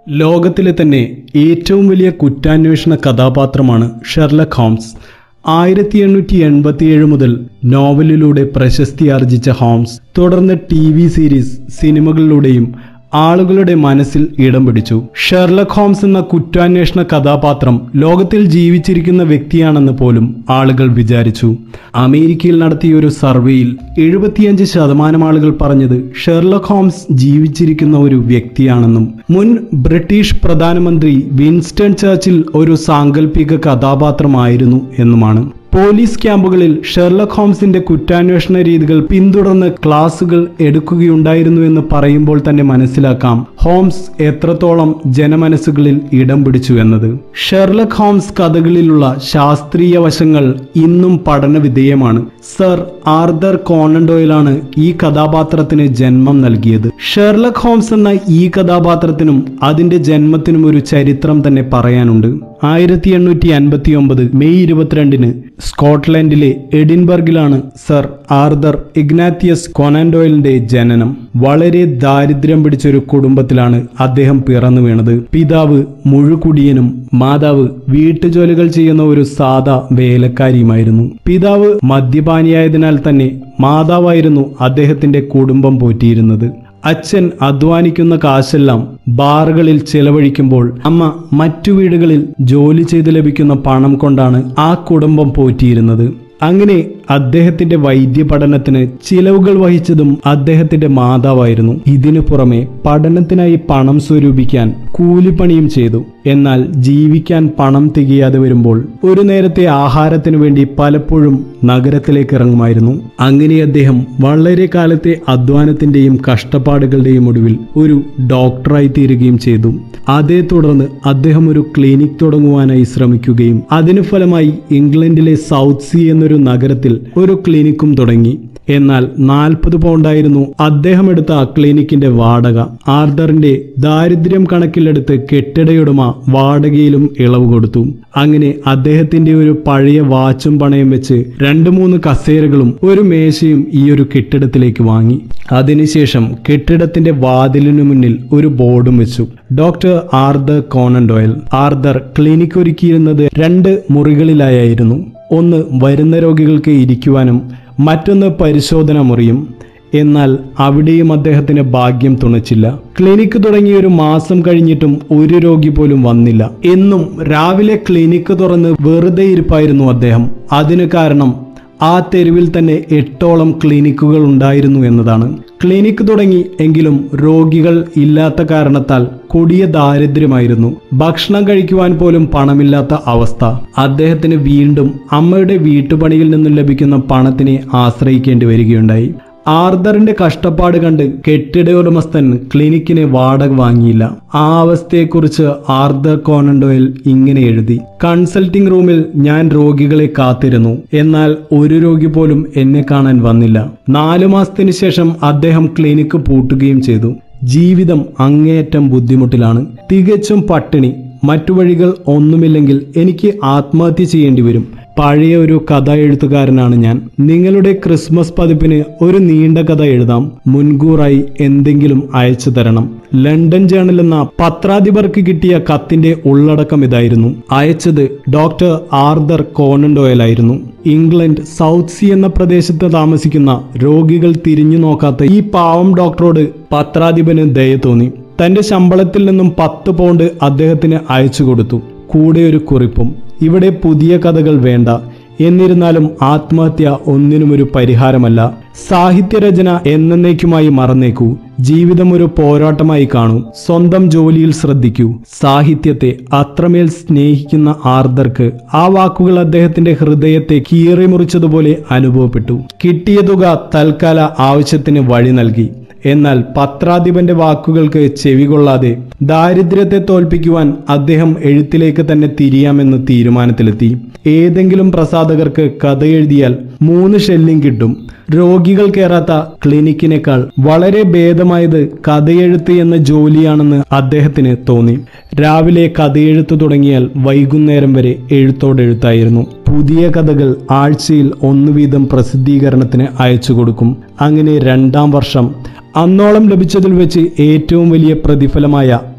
ലോകത്തിലെ തന്നെ ഏറ്റവും വലിയ കുറ്റാന്വേഷണ കഥാപാത്രമാണ് ഷെർലക് ഹോംസ് ആയിരത്തി എണ്ണൂറ്റി എൺപത്തിയേഴ് മുതൽ നോവലിലൂടെ പ്രശസ്തി ആർജിച്ച ഹോംസ് തുടർന്ന് ടി വി സീരീസ് സിനിമകളിലൂടെയും ആളുകളുടെ മനസ്സിൽ ഇടം പിടിച്ചു ഷെർലക് ഹോംസ് എന്ന കുറ്റാന്വേഷണ കഥാപാത്രം ലോകത്തിൽ ജീവിച്ചിരിക്കുന്ന വ്യക്തിയാണെന്ന് പോലും ആളുകൾ വിചാരിച്ചു അമേരിക്കയിൽ നടത്തിയ ഒരു സർവേയിൽ എഴുപത്തിയഞ്ച് ശതമാനം ആളുകൾ പറഞ്ഞത് ഷെർലക് ഹോംസ് ജീവിച്ചിരിക്കുന്ന ഒരു വ്യക്തിയാണെന്നും മുൻ ബ്രിട്ടീഷ് പ്രധാനമന്ത്രി വിൻസ്റ്റൺ ചർച്ചിൽ ഒരു സാങ്കല്പിക കഥാപാത്രമായിരുന്നു എന്നുമാണ് പോലീസ് ക്യാമ്പുകളിൽ ഷെർലക് ഹോംസിന്റെ കുറ്റാന്വേഷണ രീതികൾ പിന്തുടർന്ന് ക്ലാസുകൾ എടുക്കുകയുണ്ടായിരുന്നു എന്ന് പറയുമ്പോൾ തന്നെ മനസ്സിലാക്കാം ഹോംസ് എത്രത്തോളം ജനമനസ്സുകളിൽ ഇടം പിടിച്ചു എന്നത് ഷെർലക് ഹോംസ് കഥകളിലുള്ള ശാസ്ത്രീയ വശങ്ങൾ ഇന്നും പഠന വിധേയമാണ് സർ ആർദർ കോണൻ ഡോയിലാണ് ഈ കഥാപാത്രത്തിന് ജന്മം നൽകിയത് ഷെർലക് ഹോംസ് എന്ന ഈ കഥാപാത്രത്തിനും അതിന്റെ ജന്മത്തിനും ഒരു ചരിത്രം തന്നെ പറയാനുണ്ട് ആയിരത്തി എണ്ണൂറ്റി അൻപത്തി ഒമ്പത് മെയ് ഇരുപത്തിരണ്ടിന് സ്കോട്ട്ലൻഡിലെ എഡിൻബർഗിലാണ് സർ ആർദർ ഇഗ്നാത്തിയസ് കൊനാൻഡോയിലിന്റെ ജനനം വളരെ ദാരിദ്ര്യം പിടിച്ച ഒരു കുടുംബത്തിലാണ് അദ്ദേഹം പിറന്നു വീണത് പിതാവ് മുഴുകുടിയനും മാതാവ് വീട്ടുജോലികൾ ചെയ്യുന്ന ഒരു സാധാ വേലക്കാരിയുമായിരുന്നു പിതാവ് മദ്യപാനിയായതിനാൽ തന്നെ മാതാവായിരുന്നു അദ്ദേഹത്തിന്റെ കുടുംബം പോറ്റിയിരുന്നത് അച്ഛൻ അധ്വാനിക്കുന്ന കാശെല്ലാം ബാറുകളിൽ ചെലവഴിക്കുമ്പോൾ അമ്മ മറ്റു വീടുകളിൽ ജോലി ചെയ്ത് ലഭിക്കുന്ന പണം കൊണ്ടാണ് ആ കുടുംബം പോറ്റിയിരുന്നത് അങ്ങനെ അദ്ദേഹത്തിന്റെ വൈദ്യ പഠനത്തിന് ചിലവുകൾ വഹിച്ചതും അദ്ദേഹത്തിന്റെ മാതാവായിരുന്നു ഇതിനു പുറമെ പഠനത്തിനായി പണം സ്വരൂപിക്കാൻ കൂലിപ്പണിയും ചെയ്തു എന്നാൽ ജീവിക്കാൻ പണം തികയാതെ വരുമ്പോൾ ഒരു നേരത്തെ ആഹാരത്തിനു വേണ്ടി പലപ്പോഴും നഗരത്തിലേക്ക് ഇറങ്ങുമായിരുന്നു അങ്ങനെ അദ്ദേഹം വളരെ കാലത്തെ അധ്വാനത്തിന്റെയും കഷ്ടപ്പാടുകളുടെയും ഒടുവിൽ ഒരു ഡോക്ടറായി തീരുകയും ചെയ്തു അതേ തുടർന്ന് അദ്ദേഹം ഒരു ക്ലിനിക് തുടങ്ങുവാനായി ശ്രമിക്കുകയും അതിനു ഫലമായി ഇംഗ്ലണ്ടിലെ സൗത്ത് സീ എന്നൊരു നഗരത്തിൽ ഒരു ക്ലിനിക്കും തുടങ്ങി എന്നാൽ നാൽപ്പത് പൗണ്ടായിരുന്നു അദ്ദേഹം എടുത്ത ആ ക്ലിനിക്കിന്റെ വാടക ആർദറിന്റെ ദാരിദ്ര്യം കണക്കിലെടുത്ത് കെട്ടിടയുടമ വാടകയിലും ഇളവ് കൊടുത്തു അങ്ങനെ അദ്ദേഹത്തിന്റെ ഒരു പഴയ വാച്ചും പണയം വെച്ച് രണ്ട് മൂന്ന് കസേരകളും ഒരു മേശയും ഈ ഒരു കെട്ടിടത്തിലേക്ക് വാങ്ങി അതിനുശേഷം കെട്ടിടത്തിന്റെ വാതിലിനു മുന്നിൽ ഒരു ബോർഡും വെച്ചു doctor Arthur Conan Doyle Arthur clinic ഒരുക്കിയിരുന്നത് രണ്ട് മുറികളിലായിരുന്നു ഒന്ന് വരുന്ന രോഗികൾക്ക് ഇരിക്കുവാനും മറ്റൊന്ന് പരിശോധന മുറിയും എന്നാൽ അവിടെയും അദ്ദേഹത്തിന് ഭാഗ്യം തുണച്ചില്ല ക്ലിനിക്ക് തുടങ്ങി ഒരു മാസം കഴിഞ്ഞിട്ടും ഒരു രോഗി പോലും വന്നില്ല എന്നും രാവിലെ ക്ലിനിക്ക് തുറന്ന് വെറുതെ ഇരിപ്പായിരുന്നു അദ്ദേഹം അതിന് കാരണം ആ തെരുവിൽ തന്നെ എട്ടോളം ക്ലിനിക്കുകൾ ഉണ്ടായിരുന്നു എന്നതാണ് ക്ലിനിക്ക് തുടങ്ങി എങ്കിലും രോഗികൾ ഇല്ലാത്ത കാരണത്താൽ കൊടിയ ദാരിദ്ര്യമായിരുന്നു ഭക്ഷണം കഴിക്കുവാൻ പോലും പണമില്ലാത്ത അവസ്ഥ അദ്ദേഹത്തിന് വീണ്ടും അമ്മയുടെ വീട്ടുപണിയിൽ നിന്നും ലഭിക്കുന്ന പണത്തിനെ ആശ്രയിക്കേണ്ടി വരികയുണ്ടായി ആർദറിന്റെ കഷ്ടപ്പാട് കണ്ട് കെട്ടിട ഉടമസ്ഥൻ ക്ലിനിക്കിന് വാടക വാങ്ങിയില്ല ആ അവസ്ഥയെക്കുറിച്ച് ആർദർ കോണൻഡോയിൽ ഇങ്ങനെ എഴുതി കൺസൾട്ടിംഗ് റൂമിൽ ഞാൻ രോഗികളെ കാത്തിരുന്നു എന്നാൽ ഒരു രോഗി പോലും എന്നെ കാണാൻ വന്നില്ല നാലു മാസത്തിന് ശേഷം അദ്ദേഹം ക്ലിനിക്ക് പൂട്ടുകയും ചെയ്തു ജീവിതം അങ്ങേയറ്റം ബുദ്ധിമുട്ടിലാണ് തികച്ചും പട്ടിണി മറ്റു വഴികൾ ഒന്നുമില്ലെങ്കിൽ എനിക്ക് ആത്മഹത്യ ചെയ്യേണ്ടി വരും പഴയ ഒരു കഥ എഴുത്തുകാരനാണ് ഞാൻ നിങ്ങളുടെ ക്രിസ്മസ് പതിപ്പിന് ഒരു നീണ്ട കഥ എഴുതാം മുൻകൂറായി എന്തെങ്കിലും അയച്ചു തരണം ലണ്ടൻ ജേണൽ എന്ന പത്രാധിപർക്ക് കിട്ടിയ കത്തിന്റെ ഉള്ളടക്കം ഇതായിരുന്നു അയച്ചത് ഡോക്ടർ ആർദർ കോണൻഡോയലായിരുന്നു ഇംഗ്ലണ്ട് സൗത്ത് സീ എന്ന പ്രദേശത്ത് താമസിക്കുന്ന രോഗികൾ തിരിഞ്ഞു നോക്കാത്ത ഈ പാവം ഡോക്ടറോട് പത്രാധിപന് ദയ തോന്നി തന്റെ ശമ്പളത്തിൽ നിന്നും പത്ത് പൗണ്ട് അദ്ദേഹത്തിന് അയച്ചു കൊടുത്തു കൂടെ ഒരു കുറിപ്പും ഇവിടെ പുതിയ കഥകൾ വേണ്ട എന്നിരുന്നാലും ആത്മഹത്യ ഒന്നിനും ഒരു പരിഹാരമല്ല സാഹിത്യരചന എന്നേക്കുമായി മറന്നേക്കൂ ജീവിതം ഒരു പോരാട്ടമായി കാണൂ സ്വന്തം ജോലിയിൽ ശ്രദ്ധിക്കൂ സാഹിത്യത്തെ അത്രമേൽ സ്നേഹിക്കുന്ന ആർദർക്ക് ആ വാക്കുകൾ അദ്ദേഹത്തിന്റെ ഹൃദയത്തെ കീറിമുറിച്ചതുപോലെ അനുഭവപ്പെട്ടു കിട്ടിയ തുക തൽക്കാല ആവശ്യത്തിന് വഴി നൽകി എന്നാൽ പത്രാധിപന്റെ വാക്കുകൾക്ക് ചെവികൊള്ളാതെ ദാരിദ്ര്യത്തെ തോൽപ്പിക്കുവാൻ അദ്ദേഹം എഴുത്തിലേക്ക് തന്നെ തിരിയാമെന്ന് തീരുമാനത്തിലെത്തി ഏതെങ്കിലും പ്രസാധകർക്ക് കഥ എഴുതിയാൽ മൂന്ന് ഷെല്ലിംഗ് കിട്ടും രോഗികൾ കയറാത്ത ക്ലിനിക്കിനേക്കാൾ വളരെ ഭേദമായത് കഥയെഴുത്ത് എന്ന ജോലിയാണെന്ന് അദ്ദേഹത്തിന് തോന്നി രാവിലെ കഥയെഴുത്ത് തുടങ്ങിയാൽ വൈകുന്നേരം വരെ എഴുത്തോടെഴുത്തായിരുന്നു പുതിയ കഥകൾ ആഴ്ചയിൽ ഒന്നു വീതം പ്രസിദ്ധീകരണത്തിന് അയച്ചു കൊടുക്കും അങ്ങനെ രണ്ടാം വർഷം അന്നോളം ലഭിച്ചതിൽ വെച്ച് ഏറ്റവും വലിയ പ്രതിഫലമായ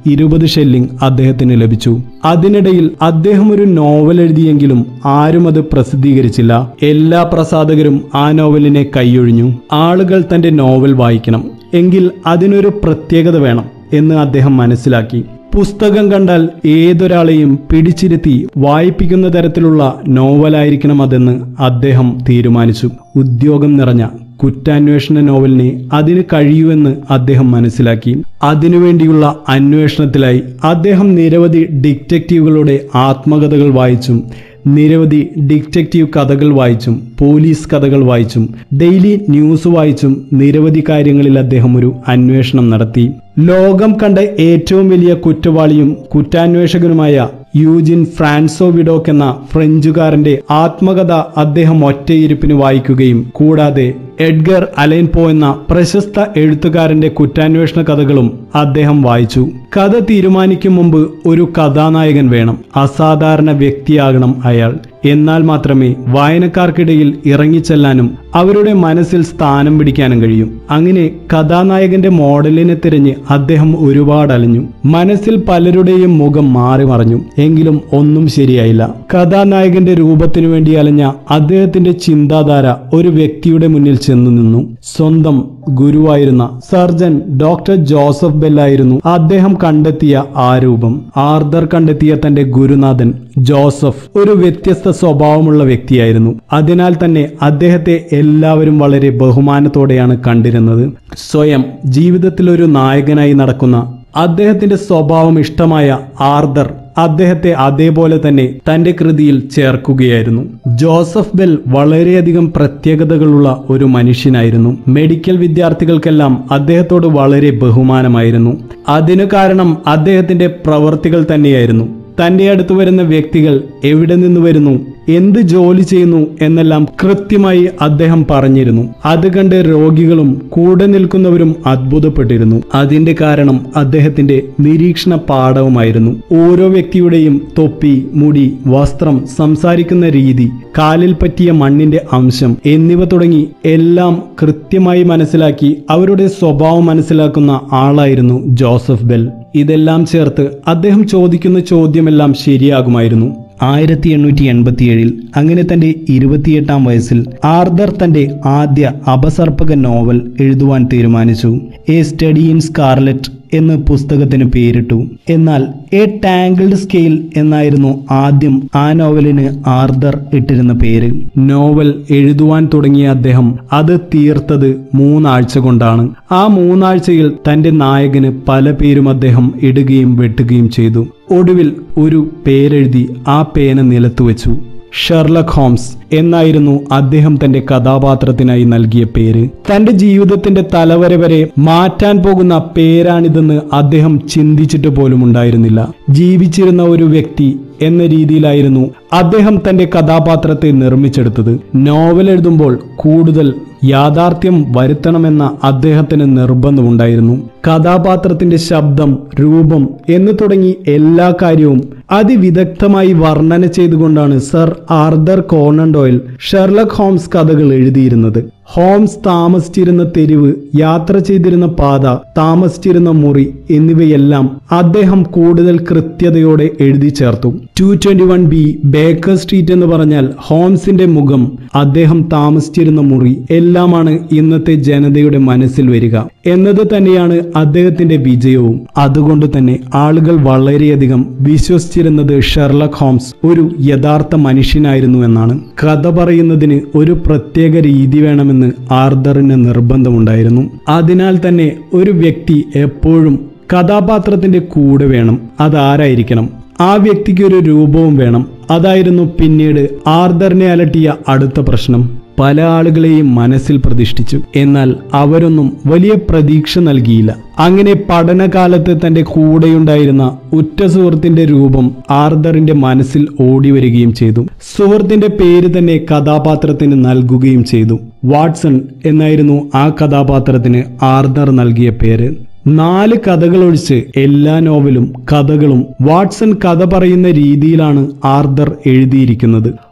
ഇരുപത് ഷെല്ലിംഗ് അദ്ദേഹത്തിന് ലഭിച്ചു അതിനിടയിൽ അദ്ദേഹം ഒരു നോവൽ എഴുതിയെങ്കിലും ആരും അത് പ്രസിദ്ധീകരിച്ചില്ല എല്ലാ പ്രസാധകരും ആ നോവലിനെ കൈയൊഴിഞ്ഞു ആളുകൾ തന്റെ നോവൽ വായിക്കണം എങ്കിൽ അതിനൊരു പ്രത്യേകത വേണം എന്ന് അദ്ദേഹം മനസ്സിലാക്കി പുസ്തകം കണ്ടാൽ ഏതൊരാളെയും പിടിച്ചിരുത്തി വായിപ്പിക്കുന്ന തരത്തിലുള്ള നോവലായിരിക്കണം അതെന്ന് അദ്ദേഹം തീരുമാനിച്ചു ഉദ്യോഗം നിറഞ്ഞ കുറ്റാന്വേഷണ നോവലിനെ അതിന് കഴിയുമെന്ന് അദ്ദേഹം മനസ്സിലാക്കി അതിനുവേണ്ടിയുള്ള അന്വേഷണത്തിലായി അദ്ദേഹം നിരവധി ഡിറ്റക്റ്റീവുകളുടെ ആത്മകഥകൾ വായിച്ചും നിരവധി ഡിറ്റക്റ്റീവ് കഥകൾ വായിച്ചും പോലീസ് കഥകൾ വായിച്ചും ഡെയിലി ന്യൂസ് വായിച്ചും നിരവധി കാര്യങ്ങളിൽ അദ്ദേഹം ഒരു അന്വേഷണം നടത്തി ലോകം കണ്ട ഏറ്റവും വലിയ കുറ്റവാളിയും കുറ്റാന്വേഷകനുമായ യൂജിൻ ഫ്രാൻസോ വിഡോക്ക് എന്ന ഫ്രഞ്ചുകാരന്റെ ആത്മകഥ അദ്ദേഹം ഒറ്റയിരുപ്പിന് വായിക്കുകയും കൂടാതെ എഡ്ഗർ അലൈൻ പോ എന്ന പ്രശസ്ത എഴുത്തുകാരന്റെ കുറ്റാന്വേഷണ കഥകളും അദ്ദേഹം വായിച്ചു കഥ തീരുമാനിക്കും മുമ്പ് ഒരു കഥാനായകൻ വേണം അസാധാരണ വ്യക്തിയാകണം അയാൾ എന്നാൽ മാത്രമേ വായനക്കാർക്കിടയിൽ ഇറങ്ങിച്ചെല്ലാനും അവരുടെ മനസ്സിൽ സ്ഥാനം പിടിക്കാനും കഴിയും അങ്ങനെ കഥാനായകന്റെ മോഡലിനെ തിരഞ്ഞ് അദ്ദേഹം ഒരുപാട് അലഞ്ഞു മനസ്സിൽ പലരുടെയും മുഖം മാറി മറഞ്ഞു എങ്കിലും ഒന്നും ശരിയായില്ല കഥാനായകന്റെ രൂപത്തിനു വേണ്ടി അലഞ്ഞ അദ്ദേഹത്തിന്റെ ചിന്താധാര ഒരു വ്യക്തിയുടെ മുന്നിൽ ചെന്നു നിന്നു സ്വന്തം ഗുരുവായിരുന്ന സർജൻ ഡോക്ടർ ജോസഫ് ബെല്ലായിരുന്നു അദ്ദേഹം കണ്ടെത്തിയ ആ രൂപം ആർദർ കണ്ടെത്തിയ തന്റെ ഗുരുനാഥൻ ജോസഫ് ഒരു വ്യത്യസ്ത സ്വഭാവമുള്ള വ്യക്തിയായിരുന്നു അതിനാൽ തന്നെ അദ്ദേഹത്തെ എല്ലാവരും വളരെ ബഹുമാനത്തോടെയാണ് കണ്ടിരുന്നത് സ്വയം ജീവിതത്തിൽ ഒരു നായകനായി നടക്കുന്ന അദ്ദേഹത്തിന്റെ സ്വഭാവം ഇഷ്ടമായ ആർദർ അദ്ദേഹത്തെ അതേപോലെ തന്നെ തന്റെ കൃതിയിൽ ചേർക്കുകയായിരുന്നു ജോസഫ് ബെൽ വളരെയധികം പ്രത്യേകതകളുള്ള ഒരു മനുഷ്യനായിരുന്നു മെഡിക്കൽ വിദ്യാർത്ഥികൾക്കെല്ലാം അദ്ദേഹത്തോട് വളരെ ബഹുമാനമായിരുന്നു അതിനു കാരണം അദ്ദേഹത്തിന്റെ പ്രവർത്തികൾ തന്നെയായിരുന്നു തന്റെ അടുത്ത് വരുന്ന വ്യക്തികൾ എവിടെ നിന്ന് വരുന്നു എന്ത് ജോലി ചെയ്യുന്നു എന്നെല്ലാം കൃത്യമായി അദ്ദേഹം പറഞ്ഞിരുന്നു അത് കണ്ട് രോഗികളും കൂടെ നിൽക്കുന്നവരും അത്ഭുതപ്പെട്ടിരുന്നു അതിന്റെ കാരണം അദ്ദേഹത്തിന്റെ നിരീക്ഷണ പാഠവുമായിരുന്നു ഓരോ വ്യക്തിയുടെയും തൊപ്പി മുടി വസ്ത്രം സംസാരിക്കുന്ന രീതി കാലിൽ പറ്റിയ മണ്ണിന്റെ അംശം എന്നിവ തുടങ്ങി എല്ലാം കൃത്യമായി മനസ്സിലാക്കി അവരുടെ സ്വഭാവം മനസ്സിലാക്കുന്ന ആളായിരുന്നു ജോസഫ് ബെൽ ഇതെല്ലാം ചേർത്ത് അദ്ദേഹം ചോദിക്കുന്ന ചോദ്യമെല്ലാം ശരിയാകുമായിരുന്നു ആയിരത്തി എണ്ണൂറ്റി എൺപത്തിയേഴിൽ അങ്ങനെ തന്റെ ഇരുപത്തിയെട്ടാം വയസ്സിൽ ആർദർ തന്റെ ആദ്യ അപസർപ്പക നോവൽ എഴുതുവാൻ തീരുമാനിച്ചു എ സ്റ്റഡി ഇൻ സ്കാർലറ്റ് എന്ന് പുസ്തകത്തിന് പേരിട്ടു എന്നാൽ എ ടാങ്കിൾഡ് സ്കെയിൽ എന്നായിരുന്നു ആദ്യം ആ നോവലിന് ആർദർ ഇട്ടിരുന്ന പേര് നോവൽ എഴുതുവാൻ തുടങ്ങിയ അദ്ദേഹം അത് തീർത്തത് മൂന്നാഴ്ച കൊണ്ടാണ് ആ മൂന്നാഴ്ചയിൽ തന്റെ നായകന് പല പേരും അദ്ദേഹം ഇടുകയും വെട്ടുകയും ചെയ്തു ഒടുവിൽ ഒരു പേരെഴുതി ആ പേന നിലത്തു വെച്ചു ഷെർലക് ഹോംസ് എന്നായിരുന്നു അദ്ദേഹം തന്റെ കഥാപാത്രത്തിനായി നൽകിയ പേര് തന്റെ ജീവിതത്തിന്റെ തലവര വരെ മാറ്റാൻ പോകുന്ന പേരാണിതെന്ന് അദ്ദേഹം ചിന്തിച്ചിട്ട് പോലും ഉണ്ടായിരുന്നില്ല ജീവിച്ചിരുന്ന ഒരു വ്യക്തി എന്ന രീതിയിലായിരുന്നു അദ്ദേഹം തന്റെ കഥാപാത്രത്തെ നിർമ്മിച്ചെടുത്തത് നോവൽ എഴുതുമ്പോൾ കൂടുതൽ യാഥാർത്ഥ്യം വരുത്തണമെന്ന അദ്ദേഹത്തിന് നിർബന്ധമുണ്ടായിരുന്നു കഥാപാത്രത്തിന്റെ ശബ്ദം രൂപം എന്ന് തുടങ്ങി എല്ലാ കാര്യവും അതിവിദഗ്ധമായി വർണ്ണന ചെയ്തുകൊണ്ടാണ് sir Arthur Conan Doyle Sherlock Holmes കഥകൾ എഴുതിയിരുന്നത് ഹോംസ് താമസിച്ചിരുന്ന തെരുവ് യാത്ര ചെയ്തിരുന്ന പാത താമസിച്ചിരുന്ന മുറി എന്നിവയെല്ലാം അദ്ദേഹം കൂടുതൽ കൃത്യതയോടെ എഴുതി ചേർത്തു two twenty one B Baker Street എന്ന് പറഞ്ഞാൽ ഹോംസിന്റെ മുഖം അദ്ദേഹം താമസിച്ചിരുന്ന മുറി എല്ലാമാണ് ഇന്നത്തെ ജനതയുടെ മനസ്സിൽ വരിക എന്നത് തന്നെയാണ് അദ്ദേഹത്തിന്റെ വിജയവും അതുകൊണ്ട് തന്നെ ആളുകൾ വളരെയധികം വിശ്വസിച്ചിരുന്നത് ഷെർലക് ഹോംസ് ഒരു യഥാർത്ഥ മനുഷ്യനായിരുന്നു എന്നാണ് കഥ പറയുന്നതിന് ഒരു പ്രത്യേക രീതി വേണമെന്ന് ആർദറിന് നിർബന്ധമുണ്ടായിരുന്നു അതിനാൽ തന്നെ ഒരു വ്യക്തി എപ്പോഴും കഥാപാത്രത്തിന്റെ കൂടെ വേണം അതാരായിരിക്കണം ആ വ്യക്തിക്ക് ഒരു രൂപവും വേണം അതായിരുന്നു പിന്നീട് ആർദറിനെ അലട്ടിയ അടുത്ത പ്രശ്നം പല ആളുകളെയും മനസ്സിൽ പ്രതിഷ്ഠിച്ചു എന്നാൽ അവരൊന്നും വലിയ പ്രതീക്ഷ നൽകിയില്ല അങ്ങനെ പഠനകാലത്ത് തന്റെ കൂടെയുണ്ടായിരുന്ന ഉറ്റ സുഹൃത്തിന്റെ രൂപം ആർദറിന്റെ മനസ്സിൽ ഓടി വരികയും ചെയ്തു സുഹൃത്തിന്റെ പേര് തന്നെ കഥാപാത്രത്തിന് നൽകുകയും ചെയ്തു വാട്സൺ എന്നായിരുന്നു ആ കഥാപാത്രത്തിന് ആർദർ നൽകിയ പേര് നാല് കഥകളൊഴിച്ച് എല്ലാ നോവലും കഥകളും വാട്സൺ കഥ പറയുന്ന രീതിയിലാണ് ആർദർ എഴുതിയിരിക്കുന്നത്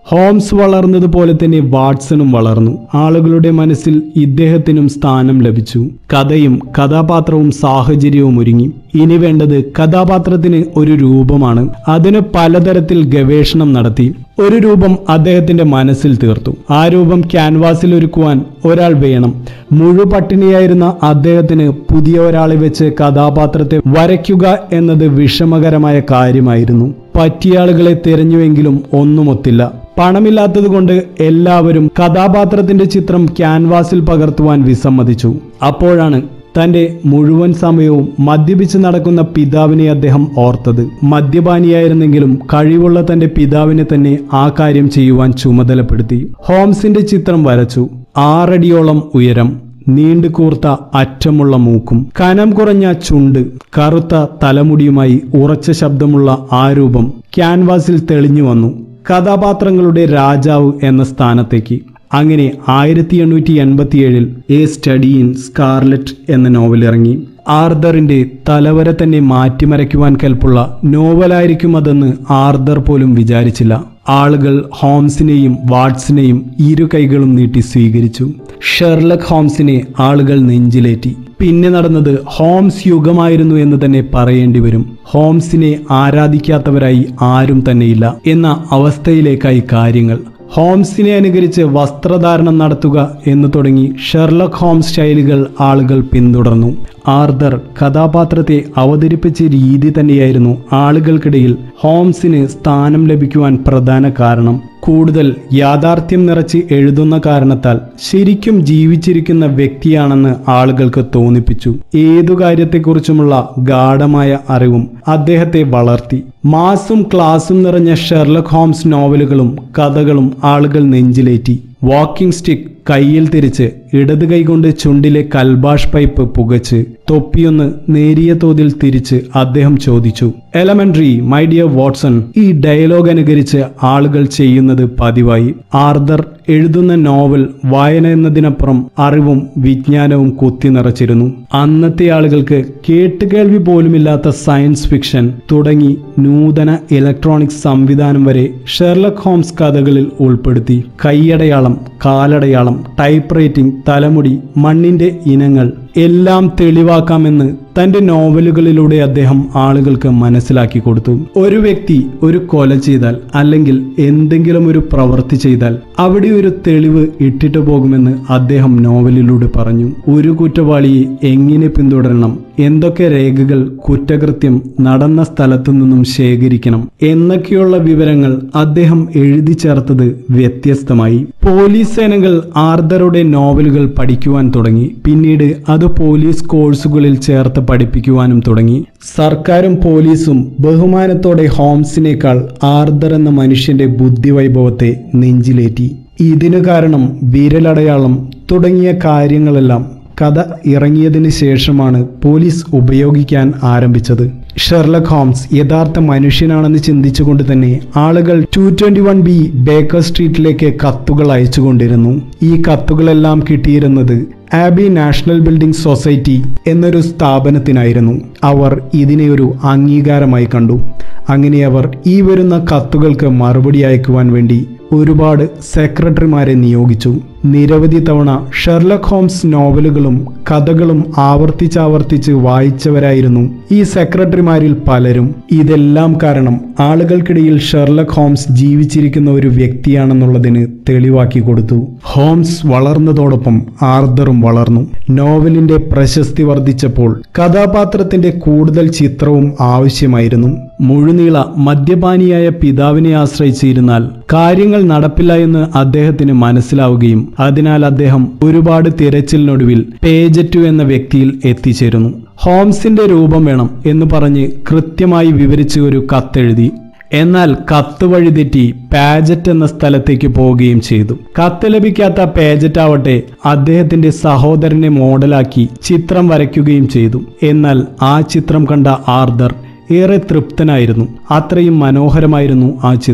ഹോംസ് വളർന്നതുപോലെ തന്നെ വാട്സണും വളർന്നു ആളുകളുടെ മനസ്സിൽ ഇദ്ദേഹത്തിനും സ്ഥാനം ലഭിച്ചു കഥയും കഥാപാത്രവും സാഹചര്യവും ഒരുങ്ങി ഇനി വേണ്ടത് കഥാപാത്രത്തിന് ഒരു രൂപമാണ് അതിന് പലതരത്തിൽ ഗവേഷണം നടത്തി ഒരു രൂപം അദ്ദേഹത്തിന്റെ മനസ്സിൽ തീർത്തു ആ രൂപം ക്യാൻവാസിൽ ഒരുക്കുവാൻ ഒരാൾ വേണം മുഴുപട്ടിണിയായിരുന്ന അദ്ദേഹത്തിന് പുതിയ ഒരാളെ വെച്ച് കഥാപാത്രത്തെ വരയ്ക്കുക എന്നത് വിഷമകരമായ കാര്യമായിരുന്നു പറ്റിയ ആളുകളെ തിരഞ്ഞുവെങ്കിലും ഒന്നുമൊത്തില്ല പണമില്ലാത്തതുകൊണ്ട് എല്ലാവരും കഥാപാത്രത്തിന്റെ ചിത്രം ക്യാൻവാസിൽ പകർത്തുവാൻ വിസമ്മതിച്ചു അപ്പോഴാണ് തന്റെ മുഴുവൻ സമയവും മദ്യപിച്ച് നടക്കുന്ന പിതാവിനെ അദ്ദേഹം ഓർത്തത് മദ്യപാനിയായിരുന്നെങ്കിലും കഴിവുള്ള തന്റെ പിതാവിനെ തന്നെ ആ കാര്യം ചെയ്യുവാൻ ചുമതലപ്പെടുത്തി ഹോംസിന്റെ ചിത്രം വരച്ചു ആറടിയോളം ഉയരം നീണ്ടുകൂർത്ത അറ്റമുള്ള മൂക്കും കനം കുറഞ്ഞ ചുണ്ട് കറുത്ത തലമുടിയുമായി ഉറച്ച ശബ്ദമുള്ള ആ രൂപം ക്യാൻവാസിൽ തെളിഞ്ഞു വന്നു കഥാപാത്രങ്ങളുടെ രാജാവ് എന്ന സ്ഥാനത്തേക്ക് അങ്ങനെ ആയിരത്തി എണ്ണൂറ്റി എൺപത്തിയേഴിൽ എ സ്റ്റഡി ഇൻ സ്കാർലറ്റ് എന്ന നോവൽ ഇറങ്ങി ആർദറിന്റെ തലവര തന്നെ മാറ്റിമറയ്ക്കുവാൻ കെൽപ്പുള്ള നോവലായിരിക്കും അതെന്ന് ആർദർ പോലും വിചാരിച്ചില്ല ആളുകൾ ഹോംസിനെയും വാട്സിനെയും ഇരു കൈകളും നീട്ടി സ്വീകരിച്ചു ഷെർലക് ഹോംസിനെ ആളുകൾ നെഞ്ചിലേറ്റി പിന്നെ നടന്നത് ഹോംസ് യുഗമായിരുന്നു എന്ന് തന്നെ പറയേണ്ടി വരും ഹോംസിനെ ആരാധിക്കാത്തവരായി ആരും തന്നെയില്ല എന്ന അവസ്ഥയിലേക്കായി കാര്യങ്ങൾ ഹോംസിനെ അനുകരിച്ച് വസ്ത്രധാരണം നടത്തുക എന്ന് തുടങ്ങി ഷെർലക് ഹോംസ് ശൈലികൾ ആളുകൾ പിന്തുടർന്നു ആർദർ കഥാപാത്രത്തെ അവതരിപ്പിച്ച രീതി തന്നെയായിരുന്നു ആളുകൾക്കിടയിൽ ഹോംസിന് സ്ഥാനം ലഭിക്കുവാൻ പ്രധാന കാരണം കൂടുതൽ യാഥാർത്ഥ്യം നിറച്ച് എഴുതുന്ന കാരണത്താൽ ശരിക്കും ജീവിച്ചിരിക്കുന്ന വ്യക്തിയാണെന്ന് ആളുകൾക്ക് തോന്നിപ്പിച്ചു ഏതു കാര്യത്തെക്കുറിച്ചുമുള്ള ഗാഠമായ അറിവും അദ്ദേഹത്തെ വളർത്തി മാസും ക്ലാസും നിറഞ്ഞ ഷെർലക് ഹോംസ് നോവലുകളും കഥകളും ആളുകൾ നെഞ്ചിലേറ്റി വാക്കിംഗ് സ്റ്റിക്ക് കയ്യിൽ തിരിച്ച് ഇടത് കൈകൊണ്ട് ചുണ്ടിലെ കൽബാഷ് പൈപ്പ് പുകച്ച് തൊപ്പിയൊന്ന് നേരിയ തോതിൽ തിരിച്ച് അദ്ദേഹം ചോദിച്ചു എലമെന്ററി മൈ ഡിയർ വാട്സൺ ഈ ഡയലോഗ് അനുകരിച്ച് ആളുകൾ ചെയ്യുന്നത് പതിവായി ആർദർ എഴുതുന്ന നോവൽ വായന എന്നതിനപ്പുറം അറിവും വിജ്ഞാനവും കുത്തി നിറച്ചിരുന്നു അന്നത്തെ ആളുകൾക്ക് കേട്ടുകേൾവി പോലുമില്ലാത്ത സയൻസ് ഫിക്ഷൻ തുടങ്ങി നൂതന ഇലക്ട്രോണിക്സ് സംവിധാനം വരെ ഷെർലക് ഹോംസ് കഥകളിൽ ഉൾപ്പെടുത്തി കൈയടയാളം കാലടയാളം ടൈപ്പ് റൈറ്റിംഗ് തലമുടി മണ്ണിന്റെ ഇനങ്ങൾ എല്ലാം തെളിവാക്കാമെന്ന് തന്റെ നോവലുകളിലൂടെ അദ്ദേഹം ആളുകൾക്ക് മനസ്സിലാക്കി കൊടുത്തു ഒരു വ്യക്തി ഒരു കൊല ചെയ്താൽ അല്ലെങ്കിൽ എന്തെങ്കിലും ഒരു പ്രവൃത്തി ചെയ്താൽ അവിടെ ഒരു തെളിവ് ഇട്ടിട്ട് പോകുമെന്ന് അദ്ദേഹം നോവലിലൂടെ പറഞ്ഞു ഒരു കുറ്റവാളിയെ എങ്ങനെ പിന്തുടരണം എന്തൊക്കെ രേഖകൾ കുറ്റകൃത്യം നടന്ന സ്ഥലത്തു നിന്നും ശേഖരിക്കണം എന്നൊക്കെയുള്ള വിവരങ്ങൾ അദ്ദേഹം എഴുതി ചേർത്തത് വ്യത്യസ്തമായി പോലീസ് സേനകൾ ആർദറുടെ നോവലുകൾ പഠിക്കുവാൻ തുടങ്ങി പിന്നീട് അത് പോലീസ് കോഴ്സുകളിൽ ചേർത്ത് പഠിപ്പിക്കുവാനും തുടങ്ങി സർക്കാരും പോലീസും ബഹുമാനത്തോടെ ഹോംസിനേക്കാൾ ആർദർ എന്ന മനുഷ്യന്റെ ബുദ്ധിവൈഭവത്തെ നെഞ്ചിലേറ്റി ഇതിനു കാരണം വിരലടയാളം തുടങ്ങിയ കാര്യങ്ങളെല്ലാം കഥ ഇറങ്ങിയതിന് ശേഷമാണ് പോലീസ് ഉപയോഗിക്കാൻ ആരംഭിച്ചത് ഷെർലക് ഹോംസ് യഥാർത്ഥ മനുഷ്യനാണെന്ന് ചിന്തിച്ചുകൊണ്ട് തന്നെ ആളുകൾ two twenty one B Baker സ്ട്രീറ്റിലേക്ക് കത്തുകൾ അയച്ചുകൊണ്ടിരുന്നു ഈ കത്തുകളെല്ലാം കിട്ടിയിരുന്നത് ആബി നാഷണൽ ബിൽഡിംഗ് സൊസൈറ്റി എന്നൊരു സ്ഥാപനത്തിനായിരുന്നു അവർ ഇതിനെ ഒരു അംഗീകാരമായി കണ്ടു അങ്ങനെ അവർ ഈ വരുന്ന കത്തുകൾക്ക് മറുപടി അയക്കുവാൻ വേണ്ടി ഒരുപാട് സെക്രട്ടറിമാരെ നിയോഗിച്ചു നിരവധി തവണ ഷെർലക് ഹോംസ് നോവലുകളും കഥകളും ആവർത്തിച്ചാവർത്തിച്ച് വായിച്ചവരായിരുന്നു ഈ സെക്രട്ടറിമാരിൽ പലരും ഇതെല്ലാം കാരണം ആളുകൾക്കിടയിൽ ഷെർലക് ഹോംസ് ജീവിച്ചിരിക്കുന്ന ഒരു വ്യക്തിയാണെന്നുള്ളതിന് തെളിവാക്കി കൊടുത്തു ഹോംസ് വളർന്നതോടൊപ്പം ആർദറും വളർന്നു നോവലിന്റെ പ്രശസ്തി വർദ്ധിച്ചപ്പോൾ കഥാപാത്രത്തിന്റെ കൂടുതൽ ചിത്രവും ആവശ്യമായിരുന്നു മുഴുനീള മദ്യപാനിയായ പിതാവിനെ ആശ്രയിച്ചിരുന്നാൽ കാര്യങ്ങൾ നടപ്പില്ല എന്ന് അദ്ദേഹത്തിന് മനസ്സിലാവുകയും അതിനാൽ അദ്ദേഹം ഒരുപാട് തിരച്ചിലിനൊടുവിൽ പേജറ്റു എന്ന വ്യക്തിയിൽ എത്തിച്ചേരുന്നു ഹോംസിന്റെ രൂപം വേണം എന്ന് പറഞ്ഞ് കൃത്യമായി വിവരിച്ച് ഒരു കത്തെഴുതി എന്നാൽ കത്ത് വഴി തെറ്റി പാജറ്റ് എന്ന സ്ഥലത്തേക്ക് പോവുകയും ചെയ്തു കത്ത് ലഭിക്കാത്ത പാജറ്റ് ആവട്ടെ അദ്ദേഹത്തിന്റെ സഹോദരനെ മോഡലാക്കി ചിത്രം വരയ്ക്കുകയും ചെയ്തു എന്നാൽ ആ ചിത്രം കണ്ട ആർദർ ഏറെ തൃപ്തനായിരുന്നു അത്രയും മനോഹരമായിരുന്നു ആ ചിത്രം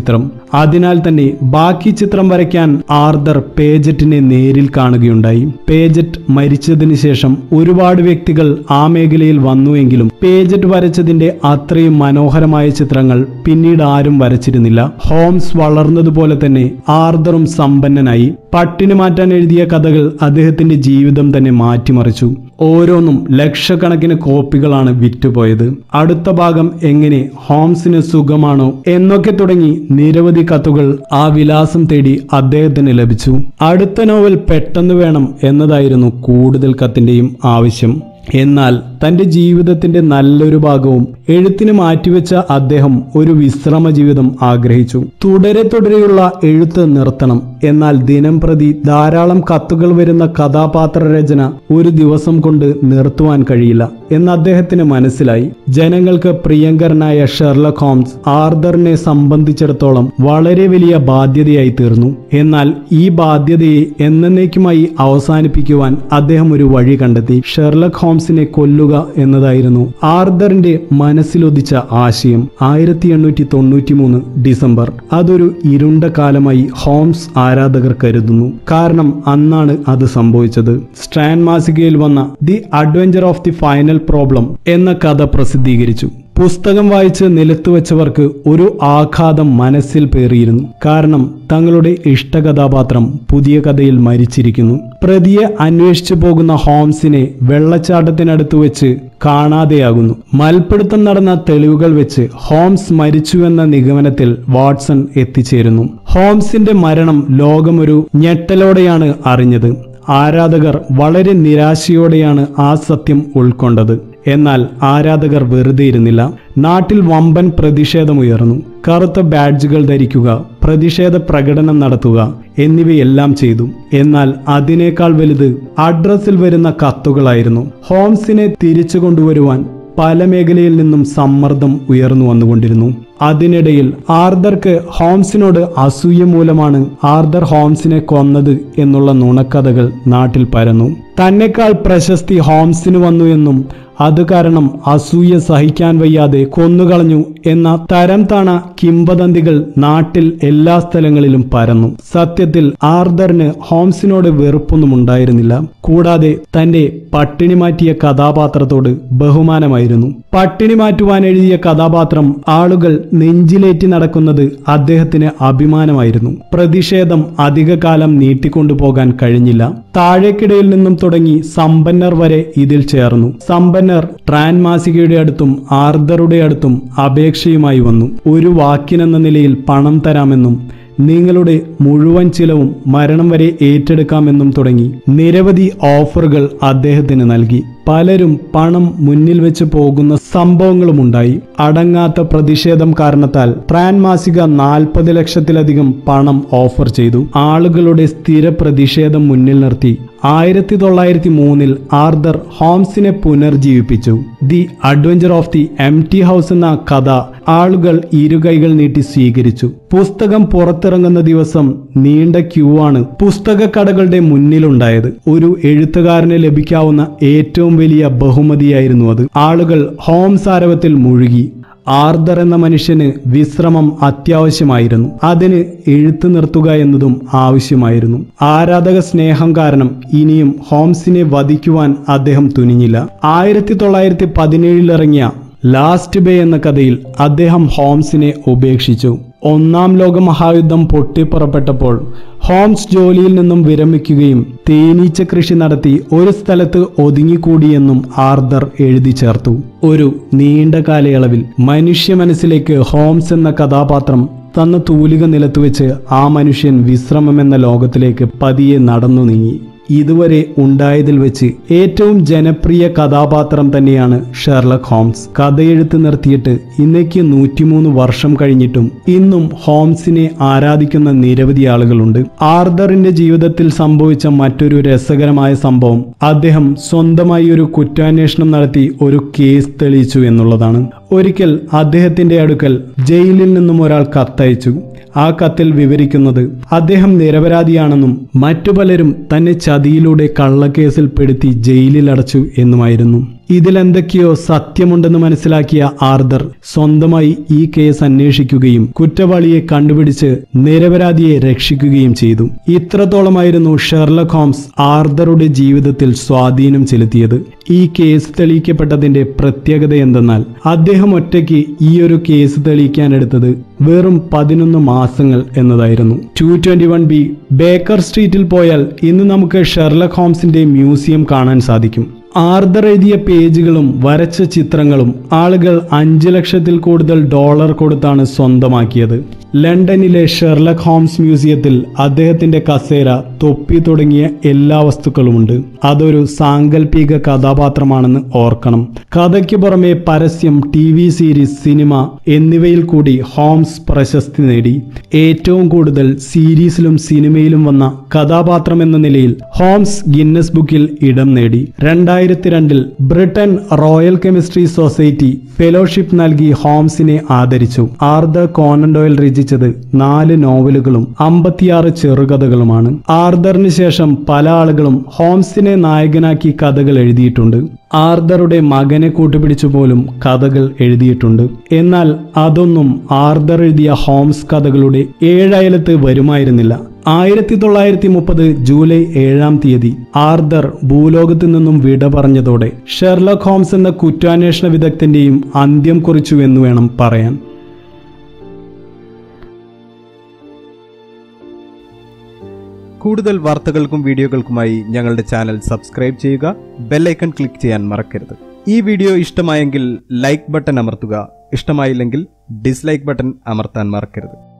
അതിനാൽ തന്നെ ബാക്കി ചിത്രം വരയ്ക്കാൻ ആർദർ പേജറ്റിനെ നേരിൽ കാണുകയുണ്ടായി പേജറ്റ് മരിച്ചതിന് ശേഷം ഒരുപാട് വ്യക്തികൾ ആ മേഖലയിൽ വന്നുവെങ്കിലും പേജറ്റ് വരച്ചതിന്റെ അത്രയും മനോഹരമായ ചിത്രങ്ങൾ പിന്നീട് ആരും വരച്ചിരുന്നില്ല ഹോംസ് വളർന്നതുപോലെ തന്നെ ആർദറും സമ്പന്നനായി പട്ടിണി മാറ്റാൻ എഴുതിയ കഥകൾ അദ്ദേഹത്തിന്റെ ജീവിതം തന്നെ മാറ്റിമറിച്ചു ഓരോന്നും ലക്ഷക്കണക്കിന് കോപ്പികളാണ് വിറ്റുപോയത് അടുത്ത ഭാഗം എങ്ങനെ ഹോംസിന് സുഖമാണോ എന്നൊക്കെ തുടങ്ങി നിരവധി കത്തുകൾ ആ വിലാസം തേടി അദ്ദേഹത്തിന് ലഭിച്ചു അടുത്ത നോവൽ പെട്ടെന്ന് വേണം എന്നതായിരുന്നു കൂടുതൽ കത്തിന്റെയും ആവശ്യം എന്നാൽ തന്റെ ജീവിതത്തിന്റെ നല്ലൊരു ഭാഗവും എഴുത്തിന് മാറ്റിവെച്ച അദ്ദേഹം ഒരു വിശ്രമ ജീവിതം ആഗ്രഹിച്ചു തുടരെ തുടരെയുള്ള എഴുത്ത് നിർത്തണം എന്നാൽ ദിനം പ്രതി ധാരാളം കത്തുകൾ വരുന്ന കഥാപാത്ര രചന ഒരു ദിവസം കൊണ്ട് നിർത്തുവാൻ കഴിയില്ല എന്ന് അദ്ദേഹത്തിന് മനസ്സിലായി ജനങ്ങൾക്ക് പ്രിയങ്കരനായ ഷെർലക് ഹോംസ് ആർദറിനെ സംബന്ധിച്ചിടത്തോളം വളരെ വലിയ ബാധ്യതയായി തീർന്നു എന്നാൽ ഈ ബാധ്യതയെ എന്നേക്കുമായി അവസാനിപ്പിക്കുവാൻ അദ്ദേഹം ഒരു വഴി കണ്ടെത്തി ഷെർലക് ഹോംസിനെ കൊല്ലുക എന്നതായിരുന്നു ആർദറിന്റെ മനസ്സിലൊതിച്ച ആശയം ആയിരത്തി എണ്ണൂറ്റി തൊണ്ണൂറ്റി മൂന്ന് ഡിസംബർ അതൊരു ഇരുണ്ട കാലമായി ഹോംസ് ആരാധകർ കരുതുന്നു കാരണം അന്നാണ് അത് സംഭവിച്ചത് സ്ട്രാൻ മാസികയിൽ വന്ന the adventure of the final problem എന്ന കഥ പ്രസിദ്ധീകരിച്ചു പുസ്തകം വായിച്ച് നിലത്തു വെച്ചവർക്ക് ഒരു ആഘാതം മനസ്സിൽ പേറിയിരുന്നു കാരണം തങ്ങളുടെ ഇഷ്ടകഥാപാത്രം പുതിയ കഥയിൽ മരിച്ചിരിക്കുന്നു പ്രതിയെ അന്വേഷിച്ചു പോകുന്ന ഹോംസിനെ വെള്ളച്ചാട്ടത്തിനടുത്ത് വെച്ച് കാണാതെയാകുന്നു മൽപ്പിടുത്തം നടന്ന തെളിവുകൾ വെച്ച് ഹോംസ് മരിച്ചുവെന്ന നിഗമനത്തിൽ വാട്സൺ എത്തിച്ചേരുന്നു ഹോംസിന്റെ മരണം ലോകമൊരു ഞെട്ടലോടെയാണ് അറിഞ്ഞത് ആരാധകർ വളരെ നിരാശയോടെയാണ് ആ സത്യം ഉൾക്കൊണ്ടത് എന്നാൽ ആരാധകർ വെറുതെ ഇരുന്നില്ല നാട്ടിൽ വമ്പൻ പ്രതിഷേധമുയർന്നു കറുത്ത ബാഡ്ജുകൾ ധരിക്കുക പ്രതിഷേധ പ്രകടനം നടത്തുക എന്നിവയെല്ലാം ചെയ്തു എന്നാൽ അതിനേക്കാൾ വലുത് അഡ്രസ്സിൽ വരുന്ന കത്തുകളായിരുന്നു ഹോംസിനെ തിരിച്ചു കൊണ്ടുവരുവാൻ പല മേഖലയിൽ നിന്നും സമ്മർദ്ദം ഉയർന്നു വന്നുകൊണ്ടിരുന്നു അതിനിടയിൽ ആർദർക്ക് ഹോംസിനോട് അസൂയ മൂലമാണ് ആർദർ ഹോംസിനെ കൊന്നത് എന്നുള്ള നുണക്കഥകൾ നാട്ടിൽ പരന്നു തന്നെക്കാൾ പ്രശസ്തി ഹോംസിന് വന്നു എന്നും അത് കാരണം അസൂയ സഹിക്കാൻ വയ്യാതെ കൊന്നുകളഞ്ഞു എന്ന തരം താണ കിംവദന്തികൾ നാട്ടിൽ എല്ലാ സ്ഥലങ്ങളിലും പരന്നു സത്യത്തിൽ ആർദറിന് ഹോംസിനോട് വെറുപ്പൊന്നും ഉണ്ടായിരുന്നില്ല കൂടാതെ തന്റെ പട്ടിണി മാറ്റിയ കഥാപാത്രത്തോട് ബഹുമാനമായിരുന്നു പട്ടിണി മാറ്റുവാൻ എഴുതിയ കഥാപാത്രം ആളുകൾ നെഞ്ചിലേറ്റി നടക്കുന്നത് അദ്ദേഹത്തിന് അഭിമാനമായിരുന്നു പ്രതിഷേധം അധികകാലം നീട്ടിക്കൊണ്ടുപോകാൻ കഴിഞ്ഞില്ല താഴേക്കിടയിൽ നിന്നും തുടങ്ങി സമ്പന്നർ വരെ ഇതിൽ ചേർന്നു സമ്പന്നർ ട്രാൻ മാസികയുടെ അടുത്തും ആർദറുടെ അടുത്തും അപേക്ഷയുമായി വന്നു ഒരു വാക്കിനെന്ന നിലയിൽ പണം തരാമെന്നും നിങ്ങളുടെ മുഴുവൻ ചിലവും മരണം വരെ ഏറ്റെടുക്കാമെന്നും തുടങ്ങി നിരവധി ഓഫറുകൾ അദ്ദേഹത്തിന് നൽകി പലരും പണം മുന്നിൽ വെച്ച് പോകുന്ന സംഭവങ്ങളുമുണ്ടായി അടങ്ങാത്ത പ്രതിഷേധം കാരണത്താൽ പ്രാൻ മാസിക നാൽപ്പത് ലക്ഷത്തിലധികം പണം ഓഫർ ചെയ്തു ആളുകളുടെ സ്ഥിര പ്രതിഷേധം മുന്നിൽ നിർത്തി ആയിരത്തി തൊള്ളായിരത്തി മൂന്നിൽ ആർദർ ഹോംസിനെ പുനർജീവിപ്പിച്ചു the adventure of the empty house എന്ന കഥ ആളുകൾ ഇരുകൈകൾ നീട്ടി സ്വീകരിച്ചു പുസ്തകം പുറത്തിറങ്ങുന്ന ദിവസം നീണ്ട ക്യൂ ആണ് പുസ്തകക്കടകളുടെ മുന്നിലുണ്ടായത് ഒരു എഴുത്തുകാരന് ലഭിക്കാവുന്ന ഏറ്റവും വലിയ ബഹുമതിയായിരുന്നു അത് ആളുകൾ ഹോംസ് ആരവത്തിൽ മുഴുകി ആർദർ എന്ന മനുഷ്യന് വിശ്രമം അത്യാവശ്യമായിരുന്നു അതിന് എഴുത്തു നിർത്തുക എന്നതും ആവശ്യമായിരുന്നു ആരാധക സ്നേഹം കാരണം ഇനിയും ഹോംസിനെ വധിക്കുവാൻ അദ്ദേഹം തുനിഞ്ഞില്ല ആയിരത്തി തൊള്ളായിരത്തി പതിനേഴിൽ ഇറങ്ങിയ ലാസ്റ്റ് ബേ എന്ന കഥയിൽ അദ്ദേഹം ഹോംസിനെ ഉപേക്ഷിച്ചു ഒന്നാം ലോക മഹായുദ്ധം പൊട്ടിപ്പുറപ്പെട്ടപ്പോൾ ഹോംസ് ജോലിയിൽ നിന്നും വിരമിക്കുകയും തേനീച്ച കൃഷി നടത്തി ഒരു സ്ഥലത്ത് ഒതുങ്ങിക്കൂടിയെന്നും ആർദർ എഴുതി ചേർത്തു ഒരു നീണ്ട കാലയളവിൽ മനുഷ്യ മനസ്സിലേക്ക് ഹോംസ് എന്ന കഥാപാത്രം തന്ന തൂലിക നിലത്തുവെച്ച് ആ മനുഷ്യൻ വിശ്രമമെന്ന ലോകത്തിലേക്ക് പതിയെ നടന്നു നീങ്ങി ഇതുവരെ ഉണ്ടായതിൽ വെച്ച് ഏറ്റവും ജനപ്രിയ കഥാപാത്രം തന്നെയാണ് ഷെർലക് ഹോംസ് കഥയെഴുത്ത് നിർത്തിയിട്ട് ഇന്നേക്ക് നൂറ്റിമൂന്ന് വർഷം കഴിഞ്ഞിട്ടും ഇന്നും ഹോംസിനെ ആരാധിക്കുന്ന നിരവധി ആളുകളുണ്ട് ആർദറിന്റെ ജീവിതത്തിൽ സംഭവിച്ച മറ്റൊരു രസകരമായ സംഭവം അദ്ദേഹം സ്വന്തമായി ഒരു കുറ്റാന്വേഷണം നടത്തി ഒരു കേസ് തെളിയിച്ചു എന്നുള്ളതാണ് ഒരിക്കൽ അദ്ദേഹത്തിന്റെ അടുക്കൽ ജയിലിൽ നിന്നും ഒരാൾ കത്തയച്ചു ആ കത്തിൽ വിവരിക്കുന്നത് അദ്ദേഹം നിരപരാധിയാണെന്നും മറ്റു പലരും തന്നെ ചതിയിലൂടെ കള്ളക്കേസിൽ പെടുത്തി ജയിലിൽ അടച്ചു എന്നുമായിരുന്നു ഇതിലെന്തൊക്കെയോ സത്യമുണ്ടെന്ന് മനസ്സിലാക്കിയ ആർദർ സ്വന്തമായി ഈ കേസ് അന്വേഷിക്കുകയും കുറ്റവാളിയെ കണ്ടുപിടിച്ച് നിരപരാധിയെ രക്ഷിക്കുകയും ചെയ്തു ഇത്രത്തോളമായിരുന്നു ഷെർലക് ഹോംസ് ആർദറുടെ ജീവിതത്തിൽ സ്വാധീനം ചെലുത്തിയത് ഈ കേസ് തെളിയിക്കപ്പെട്ടതിന്റെ പ്രത്യേകത എന്തെന്നാൽ അദ്ദേഹം ഒറ്റയ്ക്ക് ഈ ഒരു കേസ് തെളിയിക്കാനെടുത്തത് വെറും പതിനൊന്ന് മാസങ്ങൾ എന്നതായിരുന്നു two twenty one B Baker സ്ട്രീറ്റിൽ പോയാൽ ഇന്ന് നമുക്ക് ഷെർലക് ഹോംസിന്റെ മ്യൂസിയം കാണാൻ സാധിക്കും ആർദർ എഴുതിയ പേജുകളും വരച്ച ചിത്രങ്ങളും ആളുകൾ അഞ്ച് ലക്ഷത്തിൽ കൂടുതൽ ഡോളർ കൊടുത്താണ് സ്വന്തമാക്കിയത് ലണ്ടനിലെ ഷെർലക് ഹോംസ് മ്യൂസിയത്തിൽ അദ്ദേഹത്തിന്റെ കസേര തൊപ്പി തുടങ്ങിയ എല്ലാ വസ്തുക്കളുമുണ്ട് അതൊരു സാങ്കല്പിക കഥാപാത്രമാണെന്ന് ഓർക്കണം കഥയ്ക്ക് പുറമെ പരസ്യം ടി വി സീരീസ് സിനിമ എന്നിവയിൽ കൂടി ഹോംസ് പ്രശസ്തി നേടി ഏറ്റവും കൂടുതൽ സീരീസിലും സിനിമയിലും വന്ന കഥാപാത്രം എന്ന നിലയിൽ ഹോംസ് ഗിന്നസ് ബുക്കിൽ ഇടം നേടി രണ്ടായിരത്തി രണ്ടിൽ Britain royal chemistry society fellowship നൽകി ഹോംസിനെ ആദരിച്ചു ആർദർ കോനൻ ഡോയൽ രചിച്ചത് നാല് നോവലുകളും അമ്പത്തിയാറ് ചെറുകഥകളുമാണ് ആർദറിന് ശേഷം പല ആളുകളും ഹോംസിനെ നായകനാക്കി കഥകൾ എഴുതിയിട്ടുണ്ട് ആർദറുടെ മകനെ കൂട്ടുപിടിച്ചു പോലും കഥകൾ എഴുതിയിട്ടുണ്ട് എന്നാൽ അതൊന്നും ആർദർ എഴുതിയ ഹോംസ് കഥകളുടെ ഏഴയലത്ത് വരുമായിരുന്നില്ല ആയിരത്തി തൊള്ളായിരത്തി മുപ്പത് ജൂലൈ ഏഴാം തീയതി ആർദർ ഭൂലോകത്തു നിന്നും വിട പറഞ്ഞതോടെ ഷെർലക് ഹോംസ് എന്ന കുറ്റാന്വേഷണ വിദഗ്ധന്റെയും അന്ത്യം കുറിച്ചു എന്ന് വേണം പറയാൻ കൂടുതൽ വാർത്തകൾക്കും വീഡിയോകൾക്കുമായി ഞങ്ങളുടെ ചാനൽ സബ്സ്ക്രൈബ് ചെയ്യുക ബെല്ലൈക്കൺ ക്ലിക്ക് ചെയ്യാൻ മറക്കരുത് ഈ വീഡിയോ ഇഷ്ടമായെങ്കിൽ ലൈക്ക് ബട്ടൺ അമർത്തുക ഇഷ്ടമായില്ലെങ്കിൽ ഡിസ്ലൈക്ക് ബട്ടൺ അമർത്താൻ മറക്കരുത്